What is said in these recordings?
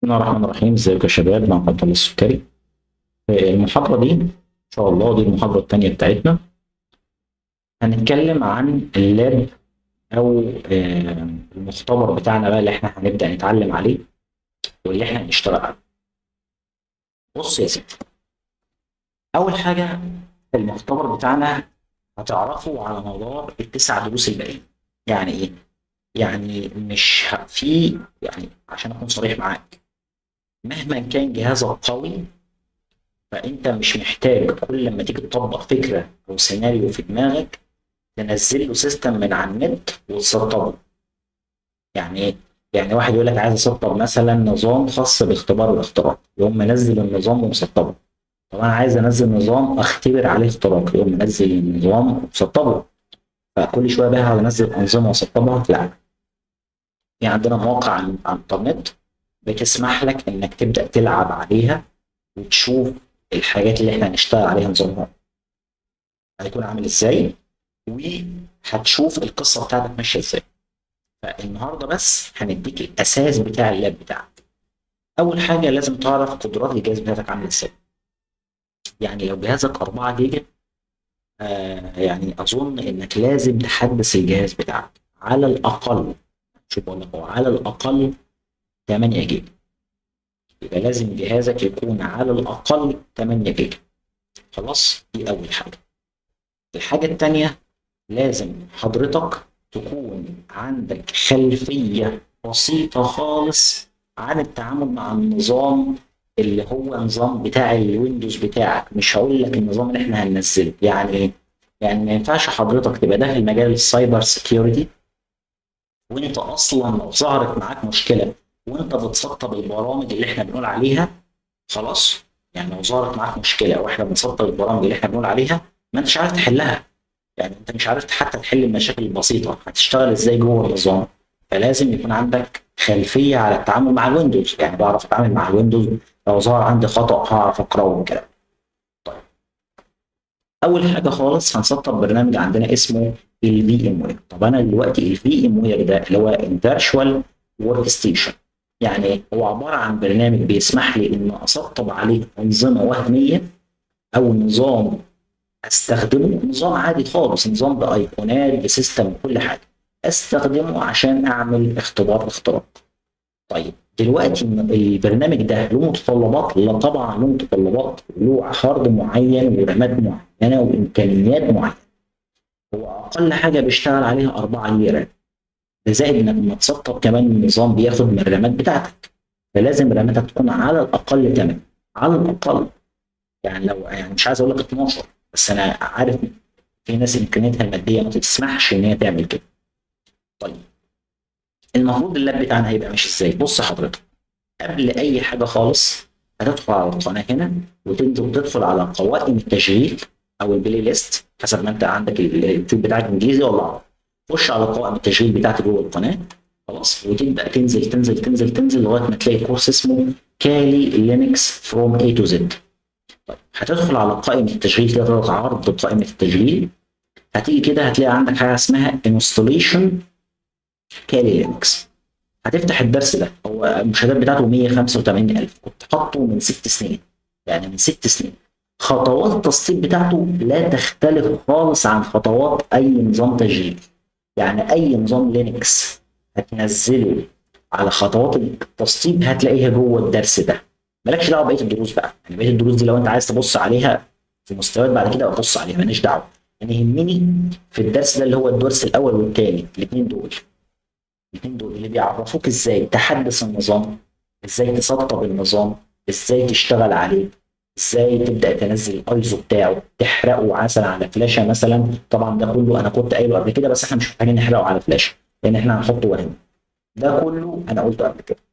بسم الله الرحمن الرحيم ازيكم يا شباب مع عبد الله السكري في المحاضرة دي إن شاء الله دي المحاضرة التانية بتاعتنا هنتكلم عن اللاب أو آه، المختبر بتاعنا بقى اللي احنا هنبدأ نتعلم عليه واللي احنا هنشتغل عليه بص يا سيدي أول حاجة المختبر بتاعنا هتعرفه على مدار التسع دروس الباقيين يعني إيه؟ يعني مش ه- في يعني عشان أكون صريح معاك مهما كان جهازك قوي فانت مش محتاج كل لما تيجي تطبق فكره او سيناريو في دماغك تنزل له سيستم من على النت وتسطبه يعني ايه يعني واحد يقول لك عايز اسطب مثلا نظام خاص باختبار الاختراق يقوم منزل النظام ومسطبه طب انا عايز انزل نظام اختبر عليه اختراق يقوم منزل النظام ومسطبه فكل شويه بقى هقعد انزل انظمه واسطبها لا في عندنا مواقع على على الانترنت بتسمح لك انك تبدا تلعب عليها وتشوف الحاجات اللي احنا هنشتغل عليها نظامها هيكون عامل ازاي وهتشوف القصه بتاعتك ماشيه ازاي فالنهارده بس هنديك الاساس بتاع اللاب بتاعك اول حاجه لازم تعرف قدرات الجهاز بتاعتك عامله ازاي يعني لو جهازك 4 جيجا آه يعني اظن انك لازم تحدث الجهاز بتاعك على الاقل شوف بقول لك هو على الاقل 8 جيجا يبقى لازم جهازك يكون على الأقل 8 جيجا خلاص دي أول حاجة الحاجة التانية لازم حضرتك تكون عندك خلفية بسيطة خالص عن التعامل مع النظام اللي هو نظام بتاع الويندوز بتاعك مش هقول لك النظام اللي احنا هننزله يعني ايه؟ يعني ما ينفعش حضرتك تبقى داخل مجال السايبر سيكيورتي وانت اصلا لو ظهرت معاك مشكله وانت بتسطب البرامج اللي احنا بنقول عليها خلاص يعني لو ظهرت معاك مشكله واحنا بنسطب البرامج اللي احنا بنقول عليها ما انتش عارف تحلها يعني انت مش عارف حتى تحل المشاكل البسيطه هتشتغل ازاي جوه النظام فلازم يكون عندك خلفيه على التعامل مع الويندوز يعني بعرف اتعامل مع الويندوز لو ظهر عندي خطا هعرف اقراه والكلام طيب اول حاجه خالص هنسطب برنامج عندنا اسمه الفي ام وير طب انا دلوقتي الفي ام وير ده اللي هو الفيرتشوال ورك ستيشن يعني هو عباره عن برنامج بيسمح لي ان اسطب عليه انظمه وهميه او نظام استخدمه نظام عادي خالص نظام بايقونات بسيستم كل حاجه استخدمه عشان اعمل اختبار اختراق طيب دلوقتي البرنامج ده له متطلبات لا طبعا له متطلبات له هارد معين ورامات معينه وامكانيات معينه هو اقل حاجه بيشتغل عليها 4 جيجا رام ده زائد انك لما تسطب كمان النظام بياخد من الرامات بتاعتك فلازم راماتك تكون على الاقل 8 على الاقل يعني لو يعني مش عايز اقول لك 12 بس انا عارف في ناس امكانياتها الماديه ما تسمحش ان هي تعمل كده طيب المفروض اللاب بتاعنا هيبقى ماشي ازاي بص حضرتك قبل اي حاجه خالص هتدخل على القناه هنا وتنزل تدخل على قوائم التشغيل او البلاي ليست حسب ما انت عندك اليوتيوب بتاعك انجليزي ولا عربي خش على قوائم التشغيل بتاعتك جوه القناه خلاص وتبدا تنزل تنزل تنزل تنزل لغايه ما تلاقي كورس اسمه كالي لينكس فروم اي تو زد طيب هتدخل على قائمه التشغيل كده تضغط عرض قائمه التشغيل هتيجي كده هتلاقي عندك حاجه اسمها انستوليشن كالي لينكس هتفتح الدرس ده هو المشاهدات بتاعته 185000 كنت حاطه من ست سنين يعني من ست سنين خطوات التسطيب بتاعته لا تختلف خالص عن خطوات اي نظام تشغيل يعني اي نظام لينكس هتنزله على خطوات التسطيب هتلاقيها جوه الدرس ده مالكش دعوه بقيه الدروس بقى يعني بقيه الدروس دي لو انت عايز تبص عليها في مستويات بعد كده ابص عليها ماليش دعوه انا يهمني في الدرس ده اللي هو الدرس الاول والثاني الاثنين دول الاثنين دول اللي بيعرفوك ازاي تحدث النظام ازاي تسطب النظام ازاي تشتغل عليه ازاي تبدا تنزل الايزو بتاعه تحرقه مثلا على فلاشه مثلا طبعا ده كله انا كنت قايله قبل كده بس احنا مش محتاجين نحرقه على فلاشه لان احنا هنحطه وهم ده كله انا قلته قبل كده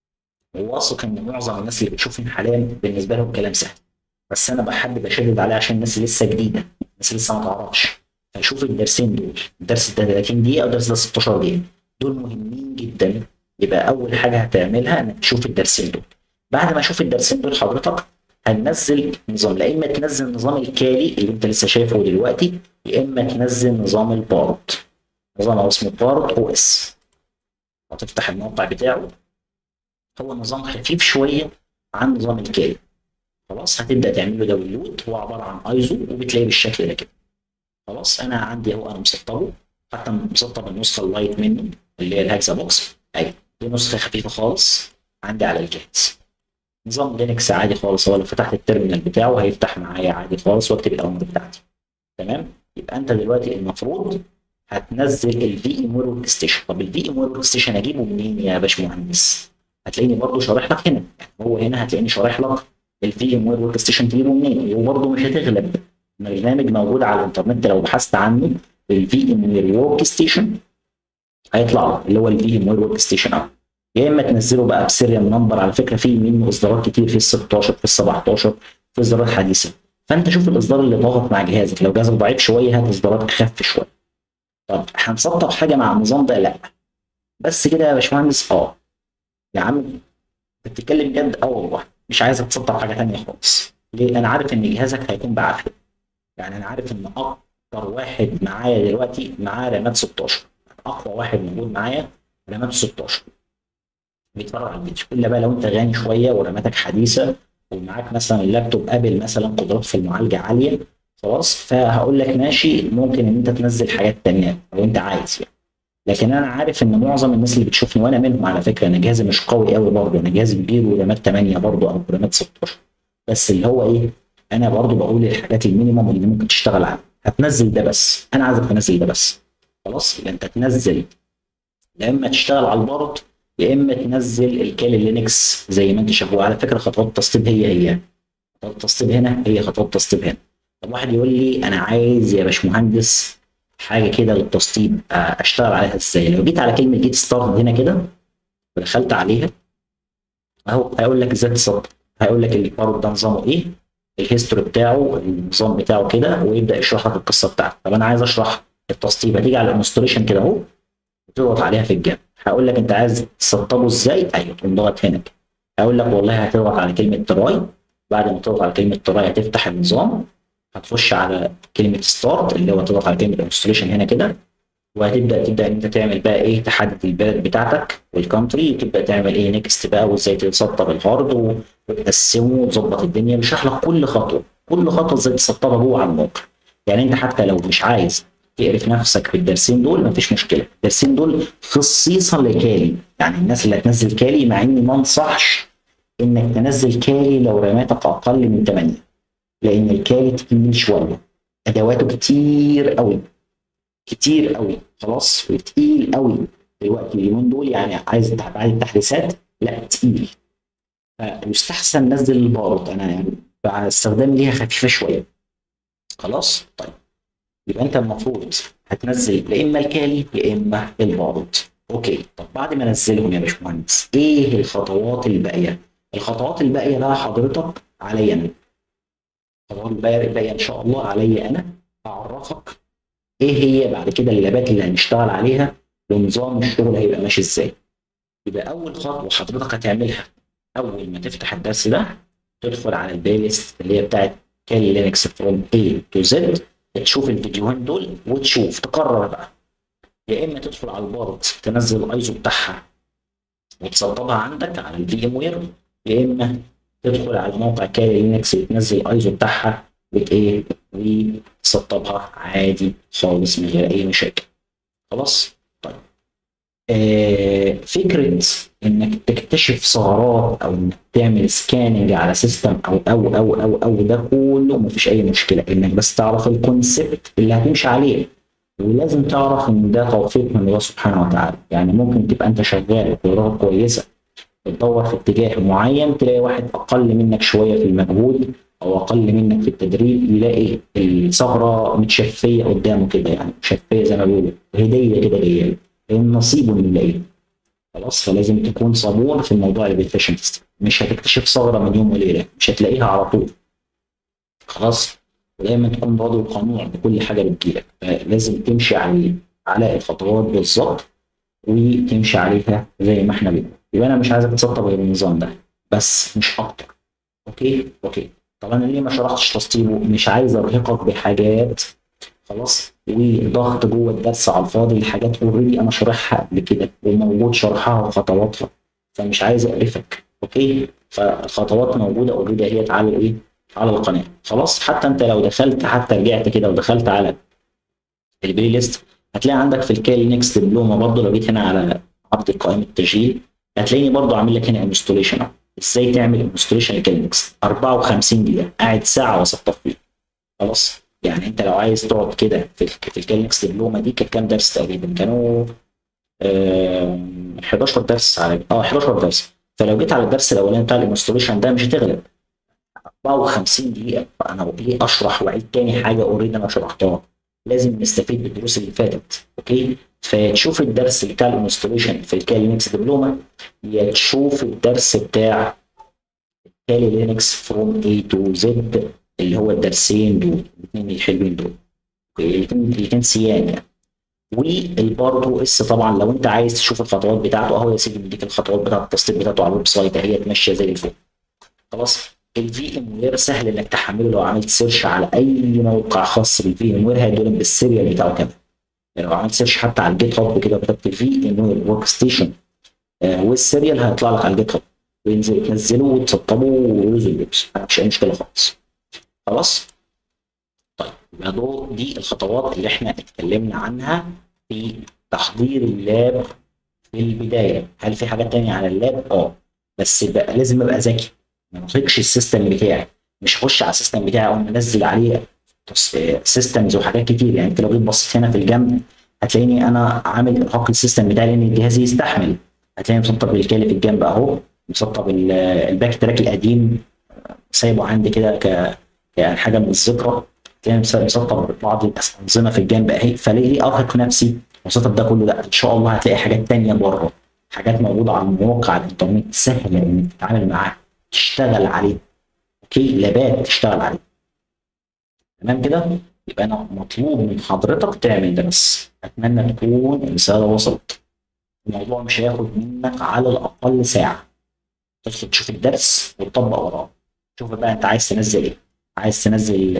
وواثق ان معظم الناس اللي بتشوفني حاليا بالنسبه لهم كلام سهل بس انا بحب اشدد عليه عشان الناس لسه جديده الناس لسه ما تعرفش فشوف الدرسين دول الدرس ده 30 دقيقه والدرس ده 16 دقيقه دول مهمين جدا يبقى اول حاجه هتعملها انك تشوف الدرسين دول بعد ما اشوف الدرسين دول حضرتك هننزل نظام لا اما تنزل نظام الكالي اللي انت لسه شايفه دلوقتي يا اما تنزل نظام البارت نظام اسمه بارت او اس هتفتح الموقع بتاعه هو نظام خفيف شويه عن نظام الكالي خلاص هتبدا تعمل له داونلود هو عباره عن ايزو وبتلاقيه بالشكل ده كده خلاص انا عندي اهو انا مسطبه حتى مسطب النسخه اللايت منه اللي هي الهاكسا بوكس ايوه دي نسخه خفيفه خالص عندي على الجهاز نظام لينكس عادي خالص هو لو فتحت التيرمينال بتاعه هيفتح معايا عادي خالص واكتب الاوامر بتاعتي تمام يبقى انت دلوقتي المفروض هتنزل الفي ام وير ورك ستيشن طب الفي ام وير ورك ستيشن اجيبه منين يا باشمهندس هتلاقيني برضو شارح لك هنا يعني هو هنا هتلاقيني شارح لك الفي ام وير ورك ستيشن تجيبه منين وبرضه مش هتغلب البرنامج موجود على الانترنت لو بحثت عنه الفي ام وير ورك ستيشن هيطلع لك اللي هو الفي ام وير ورك ستيشن اهو يا اما تنزله بقى بسيريال نمبر على فكره في منه اصدارات كتير في ال 16 في ال 17 في اصدارات حديثه فانت شوف الاصدار اللي ضاغط مع جهازك لو جهازك ضعيف شويه هات اصدارات اخف شويه طب هنسطب حاجه مع النظام ده لا بس كده يا باشمهندس اه يا عم انت بتتكلم جد اه والله مش عايزك تسطب حاجه ثانيه خالص ليه انا عارف ان جهازك هيكون بعافيه يعني انا عارف ان اكتر واحد معايا دلوقتي معاه رامات 16 اقوى واحد موجود معايا رامات 16 بيتفرج على الفيديو الا بقى لو انت غني شويه وراماتك حديثه ومعاك مثلا اللابتوب ابل مثلا قدرات في المعالجه عاليه خلاص فهقول لك ماشي ممكن ان انت تنزل حاجات تانية لو انت عايز يعني لكن انا عارف ان معظم الناس اللي بتشوفني وانا منهم على فكره انا جهازي مش قوي قوي برضه انا جهازي كبير ورامات 8 برضه او رامات 16 بس اللي هو ايه انا برضه بقول الحاجات المينيمم اللي ممكن تشتغل عليها هتنزل ده بس انا عايزك تنزل ده بس خلاص يبقى انت تنزل يا اما تشتغل على البورد يا اما تنزل الكالي لينكس زي ما انت شايف على فكره خطوات التسطيب هي هي خطوات التسطيب هنا هي خطوات التسطيب هنا طب واحد يقول لي انا عايز يا باشمهندس حاجه كده للتسطيب اشتغل عليها ازاي لو جيت على كلمه جيت ستارت هنا كده ودخلت عليها اهو هيقول لك ازاي تسطب هيقول لك البارود ده نظامه ايه الهيستوري بتاعه النظام بتاعه كده ويبدا يشرح لك القصه بتاعته طب انا عايز اشرح التسطيب هتيجي على الانستوليشن كده اهو وتضغط عليها في الجنب هقول لك انت عايز تسطبه ازاي ايوه تقوم ضغط هنا كده هقول لك والله هتضغط على كلمه تراي بعد ما تضغط على كلمه تراي هتفتح النظام هتخش على كلمه ستارت اللي هو تضغط على كلمه انستوليشن هنا كده وهتبدا تبدا ان انت تعمل بقى ايه تحدد البلد بتاعتك والكونتري وتبدا تعمل ايه نيكست بقى وازاي تسطب الهارد وتقسمه وتظبط الدنيا بيشرح لك كل خطوه كل خطوه ازاي تسطبها جوه على الموقع يعني انت حتى لو مش عايز تعرف نفسك بالدرسين دول مفيش مشكله الدرسين دول خصيصا لكالي يعني الناس اللي هتنزل كالي مع اني ما انصحش انك تنزل كالي لو راماتك اقل من 8 لان الكالي تقيل شويه ادواته كتير قوي كتير قوي خلاص وتقيل قوي دلوقتي اليومين دول يعني عايز بعد التحديثات لا تقيل فيستحسن نزل البارود انا يعني استخدامي ليها خفيفه شويه خلاص طيب يبقى انت المفروض هتنزل يا اما الكالي يا اما البارود اوكي طب بعد ما انزلهم يا باشمهندس ايه الخطوات الباقيه الخطوات الباقيه بقى حضرتك عليا انا الخطوات الباقيه ان شاء الله عليا انا اعرفك ايه هي بعد كده اللابات اللي هنشتغل عليها ونظام الشغل هيبقى ماشي ازاي يبقى اول خطوه حضرتك هتعملها اول ما تفتح الدرس ده تدخل على البلاي ليست اللي هي بتاعت كالي لينكس فروم A تو زد تشوف الفيديوهين دول وتشوف تقرر بقى يا اما تدخل على البارد تنزل الايزو بتاعها وتسطبها عندك على الفي ام وير يا اما تدخل على موقع كالي لينكس وتنزل الايزو بتاعها وت ايه وتسطبها عادي خالص من غير اي مشاكل خلاص طيب آه فكره انك تكتشف ثغرات او انك تعمل سكاننج على سيستم او او او او او ده كله مفيش اي مشكله انك بس تعرف الكونسبت اللي هتمشي عليه ولازم تعرف ان ده توفيق من الله سبحانه وتعالى يعني ممكن تبقى انت شغال بقدرات كويسه بتدور في اتجاه معين تلاقي واحد اقل منك شويه في المجهود او اقل منك في التدريب يلاقي الثغره متشفيه قدامه كده يعني مشفيه زي ما بيقولوا هديه كده جايه له نصيبه من يلاقيه خلاص فلازم تكون صبور في الموضوع البيتيشن تيست مش هتكتشف ثغره من يوم وليله مش هتلاقيها على طول خلاص ودايما تكون راضي وقنوع بكل حاجه بتجيلك فلازم تمشي على على الخطوات بالظبط وتمشي عليها زي ما احنا بنقول يبقى انا مش عايزك تسطب غير النظام ده بس مش اكتر اوكي اوكي طب انا ليه ما شرحتش تسطيبه مش عايز ارهقك بحاجات خلاص وضغط جوه الدرس على الفاضي الحاجات اوريدي انا شارحها قبل كده وموجود شرحها وخطواتها فمش عايز اقرفك اوكي فالخطوات موجوده اوريدي اهيت على الايه على القناه خلاص حتى انت لو دخلت حتى رجعت كده ودخلت على البلاي ليست هتلاقي عندك في الكال نيكست دبلومه برضه لو جيت هنا على عرض قائمه التسجيل هتلاقيني برضه عامل لك هنا انستوليشن ازاي تعمل انستوليشن لكال نيكست 54 دقيقه قاعد ساعه وسطب فيه خلاص يعني انت لو عايز تقعد كده في في الكال نيكست دبلومه دي كانت كام درس تقريبا كانوا آه 11 درس على اه 11 درس فلو جيت على الدرس الاولاني بتاع الانستوليشن ده مش هتغلب 54 دقيقه فانا ايه اشرح واعيد تاني حاجه اوريدي انا شرحتها لازم نستفيد بالدروس اللي فاتت اوكي فتشوف الدرس بتاع الانستوليشن في الكالي لينكس دبلومه يا تشوف الدرس بتاع الكالي لينكس فروم اي تو زد اللي هو الدرسين دول الاثنين الحلوين دول الاثنين الاثنين سيان يعني والباردو اس طبعا لو انت عايز تشوف الخطوات بتاعته اهو يا سيدي مديك الخطوات بتاعت التسطيب بتاعته على الويب سايت اهي ماشيه زي الفل خلاص الفي ام وير سهل انك تحمله لو عملت سيرش على اي موقع خاص بالفي ام وير هيدولك بالسيريال بتاعه كمان يعني لو عملت سيرش حتى على الجيت هاب كده وكتبت في ام وير ورك ستيشن والسيريال هيطلع لك على الجيت هاب وينزل تنزله وتسطبه ويوز الويبس مفيش اي مشكله خالص خلاص طيب يبقى دول دي الخطوات اللي احنا اتكلمنا عنها في تحضير اللاب في البدايه هل في حاجات تانية على اللاب اه بس بقى لازم ابقى ذكي ما نطلقش السيستم بتاعي مش اخش على السيستم بتاعي اقوم منزل عليه سيستمز وحاجات كتير يعني انت لو جيت بصيت هنا في الجنب هتلاقيني انا عامل ارهاق السيستم بتاعي لان الجهاز يستحمل هتلاقيني مسطب الكالي في الجنب اهو مسطب الباك تراك القديم سايبه عندي كده ك يعني حاجه من الذكرى تلاقيني مسطب بعض الانظمه في الجنب اهي فليه ارهق نفسي وسطب ده كله لا ان شاء الله هتلاقي حاجات تانية بره حاجات موجوده على المواقع الانترنت سهله انك تتعامل معاها تشتغل عليه اوكي لابات تشتغل عليه تمام كده يبقى انا مطلوب من حضرتك تعمل ده بس اتمنى تكون الرساله وصلت الموضوع مش هياخد منك على الاقل ساعه تدخل تشوف الدرس وتطبق وراه شوف بقى انت عايز تنزل ايه عايز تنزل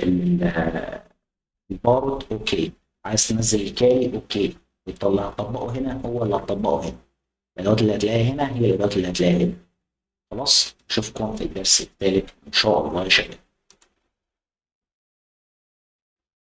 البارود اوكي عايز تنزل الكالي اوكي اللي هتطبقه هنا هو اللي هتطبقه هنا الادوات اللي هتلاقيها هنا هي الادوات اللي هتلاقيها هنا خلاص اشوفكم في الدرس الثالث ان شاء الله يا شباب